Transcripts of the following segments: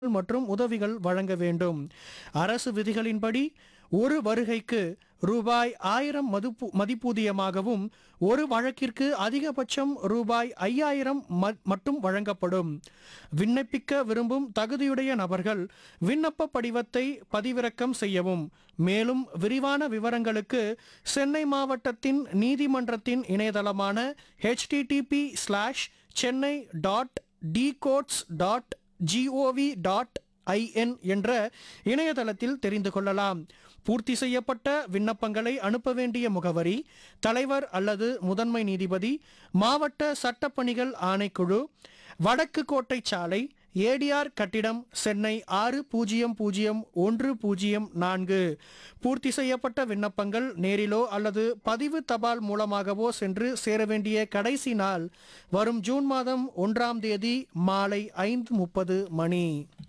மற்றும் உதவிகள் வழங்க வேண்டும் அரசு விதிகளின்படி ஒரு வருகைக்கு ரூபாய் ஆயிரம் மதிப்பு மதிப்பூதியமாகவும் ஒரு வழக்கிற்கு அதிகபட்சம் ரூபாய் ஐயாயிரம் மட்டும் வழங்கப்படும் விண்ணப்பிக்க விரும்பும் தகுதியுடைய நபர்கள் விண்ணப்ப படிவத்தை பதிவிறக்கம் செய்யவும் மேலும் விரிவான விவரங்களுக்கு சென்னை மாவட்டத்தின் நீதிமன்றத்தின் இணையதளமான http slash Chennai dot dcourts dot GOV dot IN என்ற இணையதளத்தில் தெரிந்து கொள்ளலாம் பூர்த்தி செய்யப்பட்ட விண்ணப்பங்களை அனுப்ப வேண்டிய முகவரி தலைவர் அல்லது முதன்மை நீதிபதி மாவட்ட சட்டப்பணிகள் ஆணைக்குழு வடக்கு கோட்டை சாலை ஏடிஆர் கட்டிடம் சென்னை ஆறு பூஜ்ஜியம் பூஜ்ஜியம் ஒன்று பூஜ்ஜியம் நான்கு பூர்த்தி செய்யப்பட்ட விண்ணப்பங்கள் நேரிலோ அல்லது பதிவு தபால் மூலமாகவோ சென்று சேர வேண்டிய கடைசி நாள் வரும் ஜூன் மாதம் ஒன்றாம் தேதி மாலை ஐந்து முப்பது மணி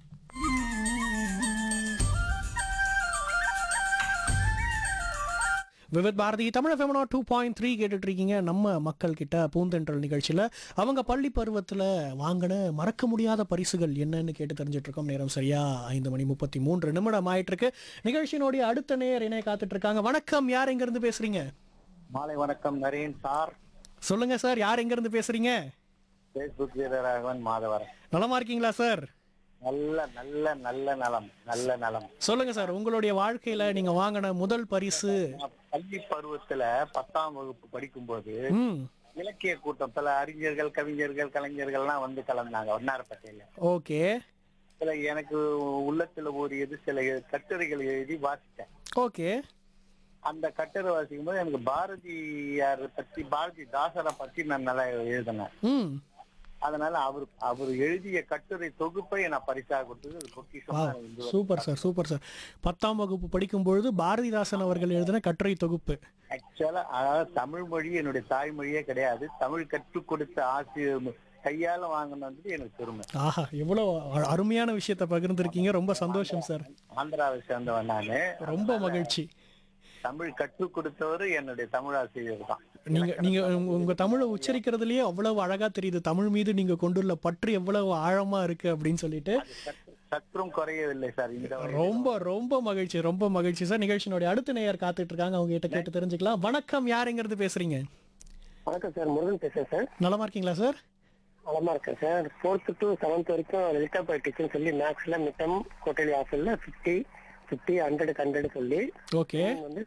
விவித் பாரதி தமிழ் ஃபெமனா டூ பாயிண்ட் த்ரீ கேட்டுட்டு இருக்கீங்க நம்ம மக்கள் கிட்ட பூந்தென்றல் நிகழ்ச்சியில் அவங்க பள்ளி பருவத்தில் வாங்கின மறக்க முடியாத பரிசுகள் என்னன்னு கேட்டு தெரிஞ்சிட்டு இருக்கோம் நேரம் சரியா ஐந்து மணி முப்பத்தி மூன்று நிமிடம் ஆயிட்டு இருக்கு நிகழ்ச்சியினுடைய அடுத்த நேர் இணைய காத்துட்டு இருக்காங்க வணக்கம் யார் எங்க இருந்து பேசுறீங்க மாலை வணக்கம் நரேன் சார் சொல்லுங்க சார் யார் எங்க இருந்து பேசுறீங்க பேஸ்புக் வீரராகவன் மாதவரன் நலமா இருக்கீங்களா சார் நல்ல நல்ல நல்ல நலம் நல்ல நலம் சொல்லுங்க சார் உங்களுடைய வாழ்க்கையில நீங்க வாங்கின முதல் பரிசு நான் பள்ளி பருவத்துல பத்தாம் வகுப்பு படிக்கும்போது ம் இலக்கிய கூட்டத்துல அறிஞர்கள் கவிஞர்கள் கலைஞர்கள்லாம் வந்து கலந்தாங்க வண்ணாரப்பேட்டையில ஓகே சில எனக்கு உள்ளத்துல ஓடியது சில கட்டுரைகள் எழுதி வாசித்தேன் ஓகே அந்த கட்டுரை வாசிக்கும் போது எனக்கு பாரதியார் பத்தி பாரதி தாசரை பத்தி நான் நல்லா எழுதினேன் ம் அதனால அவர் அவர் எழுதிய கட்டுரை தொகுப்பை நான் பரிசாக கொடுத்தது அது பொக்கிஷமா எனக்கு இந்த சூப்பர் சார் சூப்பர் சார் பத்தாம் வகுப்பு படிக்கும் பொழுது பாரதிதாசன் அவர்கள் எழுதின கட்டுரை தொகுப்பு ஆக்சுவலா அதாவது தமிழ் மொழி என்னுடைய தாய்மொழியே கிடையாது தமிழ் கற்றுக் கொடுத்த ஆசிரியர் கையால வாங்கினது எனக்கு பெருமை ஆஹா எவ்வளோ அ- அருமையான விஷயத்தை பகிர்ந்திருக்கீங்க ரொம்ப சந்தோஷம் சார் ஆந்திராவை சேர்ந்தவன் நானு ரொம்ப மகிழ்ச்சி தமிழ் கற்றுக் கொடுத்தவர் என்னுடைய தமிழ் ஆசிரியர் தான் நீங்க நீங்க உங்க- உங்க தமிழை உச்சரிக்கிறதுலயே அவ்வளவு அழகா தெரியுது தமிழ் மீது நீங்க கொண்டுள்ள பற்று எவ்வளவு ஆழமா இருக்கு அப்படின்னு சொல்லிட்டு சற்று- சற்றும் குறையவில்லை சார் இந்த வரை. ரொம்ப ரொம்ப மகிழ்ச்சி ரொம்ப மகிழ்ச்சி சார் நிகழ்ச்சியினுடைய அடுத்த நேயர் காத்துட்டு இருக்காங்க அவங்க கிட்ட கேட்டு தெரிஞ்சுக்கலாம் வணக்கம் யாருங்கிறது பேசுறீங்க வணக்கம் சார் முருகன் பேசுறேன் சார் நலமா இருக்கீங்களா சார் நலமா இருக்கேன் சார் ஃபோர்த் டு செவன்த் வரைக்கும் லலிதா பாய் டீச்சர்னு சொல்லி மேக்ஸ்ல மிட்டம் கோட்டலி ஹாஸ்டல்ல ஃபிஃப்டி ஃபிஃப்டி ஹண்ட்ரடுக்கு ஹண்ட்ரட் சொல்லி ஓகே வந்து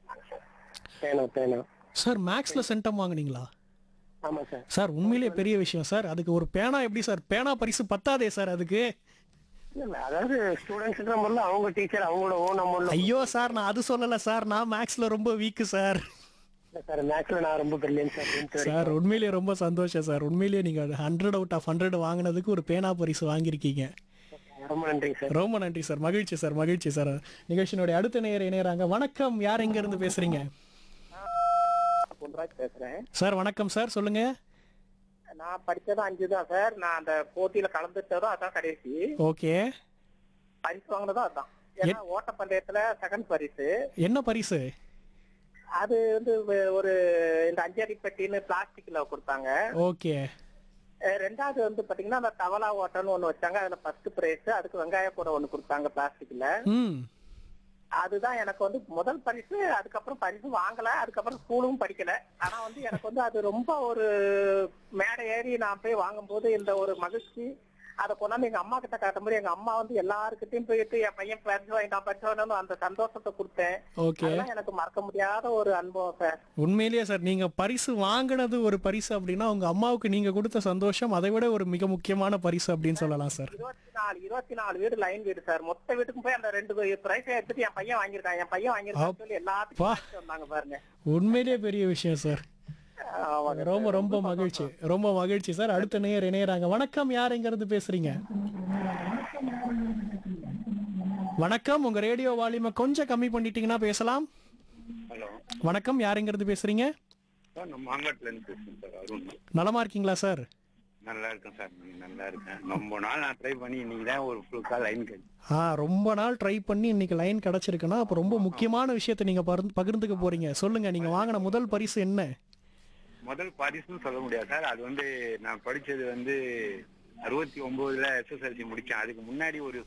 பேனா பேனா சார் மேக்ஸ்ல சென்டம் வாங்குனீங்களா ஆமா சார் சார் உண்மையிலேயே பெரிய விஷயம் சார் அதுக்கு ஒரு பேனா எப்படி சார் பேனா பரிசு பத்தாதே சார் அதுக்கு இல்ல, இல்ல, அதாவது ஸ்டூடெண்ட்ஸ் முதல்ல அவங்க டீச்சர் அவங்களோட ஓன் அமௌண்ட்ல ஐயோ சார் நான் அது சொல்லல சார் நான் மேக்ஸ்ல ரொம்ப வீக்கு சார் சார் மேக்ஸ்ல நான் ரொம்ப பிரில்லியன் சார் tenth வரைக்கும். சார் உண்மையிலேயே ரொம்ப சந்தோஷம் சார் உண்மையிலேயே நீங்க ஹண்ட்ரட் அவுட் ஆஃப் ஹண்ட்ரட் வாங்கினதுக்கு ஒரு பேனா பரிசு வாங்கியிருக்கீங்க ரொம்ப நன்றி சார் ரொம்ப நன்றி சார் மகிழ்ச்சி சார் மகிழ்ச்சி சார் நிகழ்ச்சியினுடைய அடுத்த நேயர் இணையறாங்க வணக்கம் யார் எங்க இருந்து பேசுறீங்க பொன்ராஜ் பேசுறேன் சார் வணக்கம் சார் சொல்லுங்க நான் படிச்சதும் அஞ்சு தான் சார் நான் அந்த போட்டியில கலந்துட்டதும் அதான் கடைசி ஓகே பரிசு வாங்கினதும் அதான் ஏன்னா ஓட்டப்பந்தயத்துல செகண்ட் பரிசு என்ன பரிசு அது வந்து வே- ஒரு இந்த அஞ்சடி பெட்டின்னு பிளாஸ்டிக்ல கொடுத்தாங்க ஓகே அஹ் ரெண்டாவது வந்து பாத்தீங்கன்னா அந்த தவளா ஓட்டம்னு ஒண்ணு வச்சாங்க அதுல ஃபர்ஸ்ட் பிரைஸ் அதுக்கு வெங்காய கூட ஒண்ணு கொடுத்தாங்க பிளாஸ்டிக்ல ம் அதுதான் எனக்கு வந்து முதல் பரிசு அதுக்கப்புறம் பரிசு வாங்கல அதுக்கப்புறம் ஸ்கூலும் படிக்கல ஆனா வந்து எனக்கு வந்து அது ரொம்ப ஒரு மேடை ஏறி நான் போய் வாங்கும்போது இந்த ஒரு மகிழ்ச்சி அதை கொண்டாந்து எங்க அம்மா கிட்ட காட்டும்போது எங்க அம்மா வந்து எல்லாருக்கிட்டையும் போயிட்டு என் பையன் பரிசு வாங்கிட்டான் பரிசு வாங்கினான்னு அந்த சந்தோஷத்தை கொடுத்தேன் ஓகே அதெல்லாம் எனக்கு மறக்க முடியாத ஒரு அனுபவம் சார் உண்மையிலேயே சார் நீங்க பரிசு வாங்கினது ஒரு பரிசு அப்படின்னா உங்க அம்மாவுக்கு நீங்க கொடுத்த சந்தோஷம் அதை விட ஒரு மிக முக்கியமான பரிசு அப்படின்னு சொல்லலாம் சார் இருபத்தி நாலு இருபத்தி நாலு வீடு லைன் வீடு சார் மொத்த வீட்டுக்கும் போய் அந்த ரெண்டு பிரைஸ் எடுத்துட்டு என் பையன் வாங்கியிருக்கான் என் பையன் வாங்கியிருக்கான்னு சொல்லி எல்லாத்துக்கும் அப்பா. எடுத்துட்டு வந்தாங்க பாருங்க உண்மையிலேயே பெரிய விஷயம் சார் ஆமாங்க சார். ரொம்ப ரொம்ப மகிழ்ச்சி ரொம்ப மகிழ்ச்சி சார் அடுத்த நேயர் இணையறாங்க வணக்கம் யார் எங்க இருந்து பேசுறீங்க வணக்கம் உங்க ரேடியோ வால்யூமை கொஞ்சம் கம்மி பண்ணிட்டீங்கன்னா பேசலாம் ஹலோ வணக்கம் யார் எங்க இருந்து பேசுறீங்க சார் நான் மாங்காட்டுல இருந்து பேசுறேன் சார் அருண் நலமா இருக்கீங்களா சார் நல்லா இருக்கேன் சார் நல்லா இருக்கேன் ரொம்ப நாள் நான் ட்ரை பண்ணி இன்னைக்கு தான் ஒரு ஃபுல் கால் லைன் கிடைச்சு ஆ ரொம்ப நாள் ட்ரை பண்ணி இன்னைக்கு லைன் கிடைச்சிருக்குன்னா அப்போ ரொம்ப முக்கியமான விஷயத்தை நீங்க பகிர்ந்து- பகிர்ந்துக்க போறீங்க சொல்லுங்க நீங்க வாங்கின முதல் பரிசு என்ன முதல் பரிசுன்னு சொல்ல முடியாது சார் அது வந்து நான் படிச்சது வந்து அறுபத்தி ஒன்பதுல எஸ்எஸ்எல்சி முடிச்சேன் அதுக்கு முன்னாடி ஒரு